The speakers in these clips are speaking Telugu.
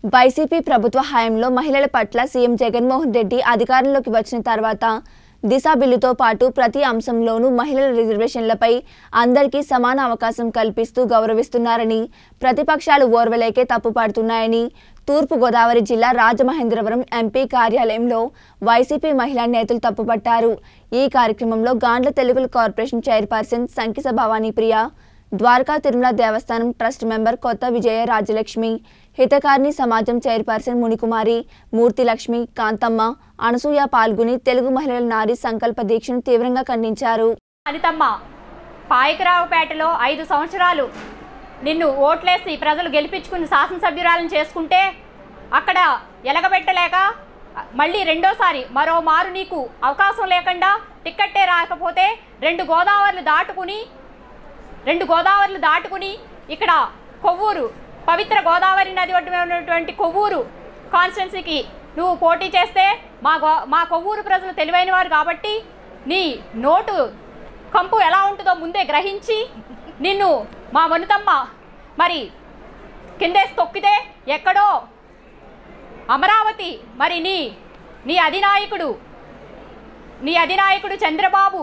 వైసీపీ ప్రభుత్వ హయాంలో మహిళల పట్ల సీఎం జగన్మోహన్ రెడ్డి అధికారంలోకి వచ్చిన తర్వాత దిశ బిల్లుతో పాటు ప్రతి అంశంలోనూ మహిళల రిజర్వేషన్లపై అందరికీ సమాన అవకాశం కల్పిస్తూ గౌరవిస్తున్నారని ప్రతిపక్షాలు ఓర్వలేకే తప్పుపడుతున్నాయని తూర్పుగోదావరి జిల్లా రాజమహేంద్రవరం ఎంపీ కార్యాలయంలో వైసీపీ మహిళా నేతలు తప్పుపట్టారు ఈ కార్యక్రమంలో Gandla Telukula corporation chairperson Sankisa Bhavani Priya Dwaraka Tirumala Devasthanam trust member Kotha Vijaya Rajalakshmi Hitakarini Samajam chairperson Munikumari Murthilakshmi Kanthamma Anasuya పాల్గొని తెలుగు మహిళల నారీ సంకల్ప దీక్షను తీవ్రంగా ఖండించారు అనితమ్మ పాయకరావుపేటలో ఐదు సంవత్సరాలు నిన్ను ఓట్లేసి ప్రజలు గెలిపించుకుని శాసనసభ్యురాలను చేసుకుంటే అక్కడ ఎలగబెట్టలేక మళ్ళీ రెండోసారి మరో మారు నీకు అవకాశం లేకుండా టిక్కెట్టే రాకపోతే రెండు గోదావరిలు దాటుకుని రెండు గోదావరిలు దాటుకుని ఇక్కడ కొవ్వూరు పవిత్ర గోదావరి నది ఒడ్డున ఉన్నటువంటి కొవ్వూరు కాన్స్టిట్యున్సీకి నువ్వు పోటీ చేస్తే మా గో మా కొవ్వూరు ప్రజలు తెలివైన వారు కాబట్టి నీ నోటు కంపు ఎలా ఉంటుందో ముందే గ్రహించి నిన్ను మా వనుతమ్మ మరి కిందేసి తొక్కితే ఎక్కడో అమరావతి మరి నీ నీ అధినాయకుడు నీ అధినాయకుడు చంద్రబాబు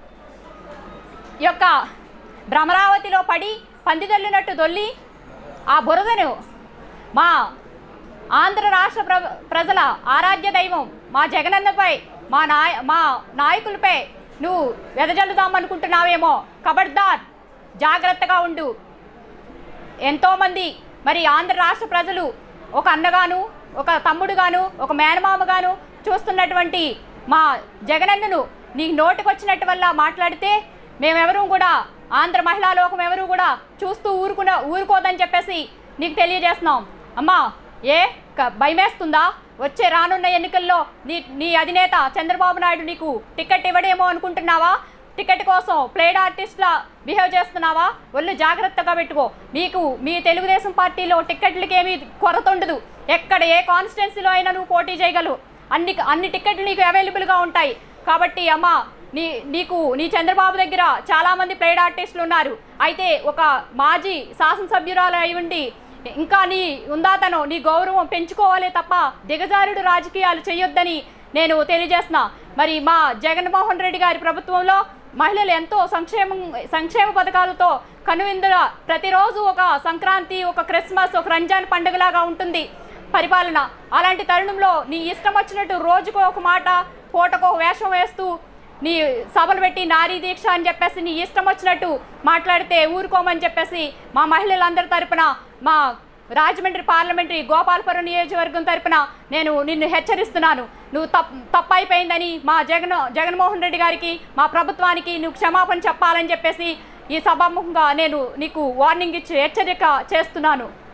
యొక్క భ్రమరావతిలో పడి పందిదల్లినట్టు దొల్లి ఆ బురదను మా ఆంధ్ర రాష్ట్ర ప్ర ప్రజల ఆరాధ్య దైవం మా జగనన్నపై మా నాయ మా నాయకులపై నువ్వు వెదజల్లుదామనుకుంటున్నావేమో కబడ్దార్ జాగ్రత్తగా ఉండు ఎంతోమంది మరి ఆంధ్ర రాష్ట్ర ప్రజలు ఒక అన్నగాను ఒక తమ్ముడుగాను ఒక మేనమామగాను చూస్తున్నటువంటి మా జగనన్నను నీ నోటికొచ్చినట్టు వల్ల మాట్లాడితే మేమెవరూ కూడా ఆంధ్ర మహిళా లోకం ఎవరూ కూడా చూస్తూ ఊరుకున్న ఊరుకోదని చెప్పేసి నీకు తెలియజేస్తున్నాం అమ్మా ఏ క- భయమేస్తుందా వచ్చే రానున్న ఎన్నికల్లో నీ నీ అధినేత చంద్రబాబు నాయుడు నీకు టికెట్ ఇవ్వడేమో అనుకుంటున్నావా టికెట్ కోసం ప్లేడ్ ఆర్టిస్ట్లా బిహేవ్ చేస్తున్నావా ఒళ్ళు జాగ్రత్తగా పెట్టుకో మీకు మీ తెలుగుదేశం పార్టీలో టిక్కెట్లకి ఏమీ కొరత ఉండదు ఎక్కడ ఏ కాన్స్టిట్యున్సీలో అయినా నువ్వు పోటీ చేయగలవు అన్ని అన్ని టిక్కెట్లు నీకు అవైలబుల్గా ఉంటాయి కాబట్టి అమ్మ నీ నీకు నీ చంద్రబాబు దగ్గర చాలామంది ప్లేడ్ ఆర్టిస్టులు ఉన్నారు అయితే ఒక మాజీ శాసనసభ్యురాలు అయి ఉండి ఇంకా నీ ఉందాతను నీ గౌరవం పెంచుకోవాలే తప్ప దిగజారుడు రాజకీయాలు చేయొద్దని నేను తెలియజేస్తున్నా మరి మా జగన్మోహన్ రెడ్డి గారి ప్రభుత్వంలో మహిళలు ఎంతో సంక్షేమం సంక్షేమ పథకాలతో కనువిందుల ప్రతిరోజు ఒక సంక్రాంతి ఒక క్రిస్మస్ ఒక రంజాన్ పండుగలాగా ఉంటుంది పరిపాలన అలాంటి తరుణంలో నీ ఇష్టం వచ్చినట్టు రోజుకో ఒక మాట పూటకో ఒక వేషం వేస్తూ నీ సభలు పెట్టి నారీ దీక్ష అని చెప్పేసి నీ ఇష్టం వచ్చినట్టు మాట్లాడితే ఊరుకోమని చెప్పేసి మా మహిళలందరి తరపున మా రాజమండ్రి పార్లమెంటరీ గోపాలపురం నియోజకవర్గం తరపున నేను నిన్ను హెచ్చరిస్తున్నాను నువ్వు తప్ తప్పైపోయిందని మా జగన్ జగన్మోహన్ రెడ్డి గారికి మా ప్రభుత్వానికి నువ్వు క్షమాపణ చెప్పాలని చెప్పేసి ఈ సభాముఖంగా నేను నీకు వార్నింగ్ ఇచ్చి హెచ్చరిక చేస్తున్నాను